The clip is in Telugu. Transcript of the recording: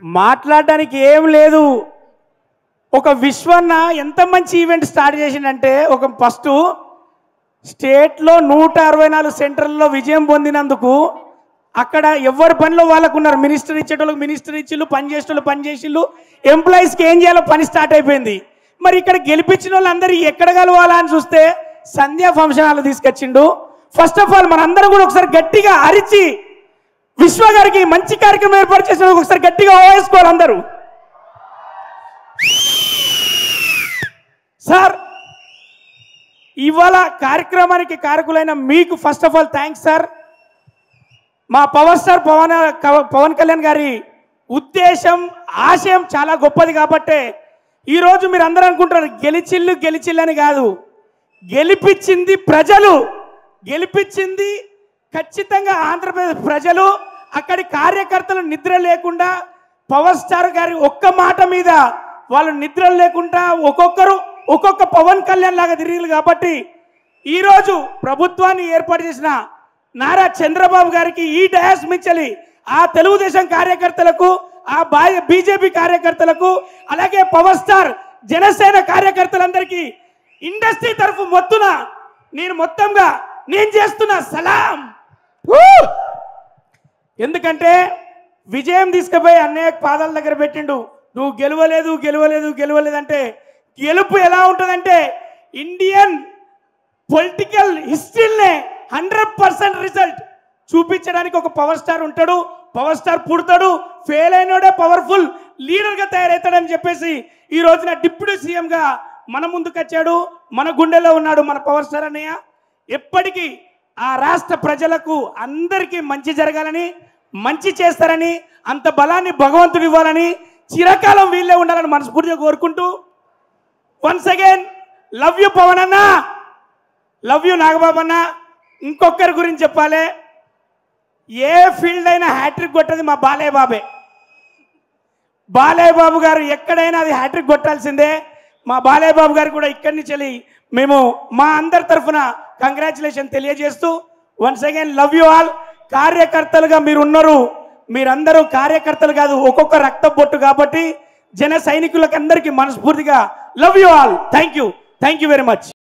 మాట్లాడడానికి ఏం లేదు ఒక విశ్వన్న ఎంత మంచి ఈవెంట్ స్టార్ట్ చేసిండంటే ఒక ఫస్ట్ స్టేట్లో నూట అరవై నాలుగు సెంటర్లలో విజయం పొందినందుకు అక్కడ ఎవరి పనిలో వాళ్ళకు ఉన్నారు మినిస్టర్ ఇచ్చేటోళ్ళకి మినిస్టర్ ఇచ్చిళ్ళు పని చేసేటోళ్ళు పని చేసిళ్ళు ఎంప్లాయీస్కి ఏం చేయాలో పని స్టార్ట్ అయిపోయింది మరి ఇక్కడ గెలిపించిన వాళ్ళందరూ ఎక్కడ కలవాలా అని చూస్తే సంధ్యా ఫంక్షన్ హాల్ తీసుకొచ్చిండు ఫస్ట్ ఆఫ్ ఆల్ మనందరం కూడా ఒకసారి గట్టిగా అరిచి విశ్వ గారికి మంచి కార్యక్రమం ఏర్పాటు చేసిన ఒకసారి గట్టిగా ఓవేసుకోవాలి అందరూ సార్ ఇవాళ కార్యక్రమానికి కారకులైన మీకు first of all thanks sir మా పవర్ స్టార్ పవన్ కవ- పవన్ కళ్యాణ్ గారి ఉద్దేశం ఆశయం చాలా గొప్పది కాబట్టే ఈరోజు మీరు అందరూ అనుకుంటారు గెలిచిల్లు గెలిచిల్లు అని కాదు గెలిపించింది ప్రజలు గెలిపించింది ఖచ్చితంగా ఆంధ్రప్రదేశ్ ప్రజలు అక్కడి కార్యకర్తలు నిద్ర లేకుండా పవర్ స్టార్ గారి ఒక్క మాట మీద వాళ్ళు నిద్ర లేకుండా ఒక్కొక్కరు ఒక్కొక్క పవన్ కళ్యాణ్ లాగా తిరిగి కాబట్టి ఈరోజు ప్రభుత్వాన్ని ఏర్పాటు చేసిన నారా చంద్రబాబు గారికి ఈ డయాస్ మించలి ఆ తెలుగుదేశం కార్యకర్తలకు ఆ బాయ్ బీజేపీ కార్యకర్తలకు అలాగే పవర్ స్టార్ జనసేన కార్యకర్తలందరికీ ఇండస్ట్రీ తరఫు మొత్తున నేను మొత్తంగా నేను చేస్తున్న సలాం ఊ! ఎందుకంటే విజయం తీసుకుపోయి అన్నయ్య పాదాల దగ్గర పెట్టిండు నువ్వు గెలవలేదు గెలవలేదు గెలవలేదు అంటే గెలుపు ఎలా ఉంటుందంటే ఇండియన్ పొలిటికల్ హిస్టరీనే హండ్రెడ్ పర్సెంట్ రిజల్ట్ చూపించడానికి ఒక పవర్ స్టార్ ఉంటాడు పవర్ స్టార్ పుడతాడు ఫెయిల్ అయినోడే పవర్ఫుల్ లీడర్గా తయారవుతాడని చెప్పేసి ఈ రోజున డిప్యూటీ సీఎంగా మన ముందుకు వచ్చాడు మన గుండెలో ఉన్నాడు మన పవర్ స్టార్ అన్నయ్య ఎప్పటికీ ఆ రాష్ట్ర ప్రజలకు అందరికీ మంచి జరగాలని మంచి చేస్తారని అంత బలాన్ని భగవంతుడు ఇవ్వాలని చిరకాలం వీళ్ళే ఉండాలని మనస్ఫూర్తిగా కోరుకుంటూ once again love you Pawan అన్న లవ్ యూ నాగబాబు అన్న ఇంకొకరి గురించి చెప్పాలి ఏ ఫీల్డ్ అయినా హ్యాట్రిక్ కొట్టది మా బాలయ్య బాబే బాలయ్య బాబు గారు ఎక్కడైనా అది హ్యాట్రిక్ కొట్టాల్సిందే మా బాలయ్య బాబు గారు కూడా ఇక్కడి నుంచి వెళ్ళి మేము మా అందరి తరఫున కంగ్రాచులేషన్ తెలియజేస్తూ once again love you all కార్యకర్తలుగా మీరు ఉన్నారు మీరందరూ కార్యకర్తలు కాదు ఒక్కొక్క రక్త బొట్టు కాబట్టి జన సైనికులకు అందరికీ మనస్ఫూర్తిగా love you all thank you thank you very much